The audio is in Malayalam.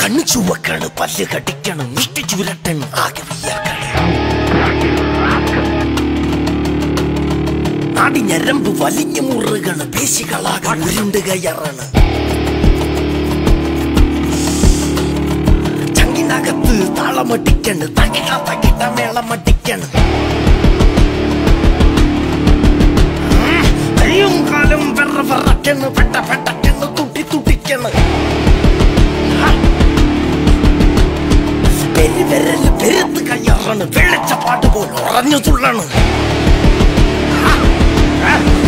കണ്ണു ചുവക്കാണ് പല്ല് കടിക്കണം മുഷ്ടി ചുരട്ടൻ ആകെ വിയർക്കാണ് നാടി ഞരമ്പ് വലിഞ്ഞു മുറുകണ് പേശികളാകെ ഉരുണ്ട് കയറാണ് ചങ്കിനകത്ത് താളമട്ടിക്കണ് തകിട തകിട മേളമട്ടിക്കണ് കയ്യും കാലും വെറ വെറക്കണ് പെട്ട പെട്ടക്കണ് തുട്ടി തുട്ടിക്കണ് പെരി വിരല് പെരുത്ത് കയ്യാറാണ് വെള്ളച്ചപ്പാട്ട് പോലെ ഉറഞ്ഞു തുള്ളണ് ആ, ആ.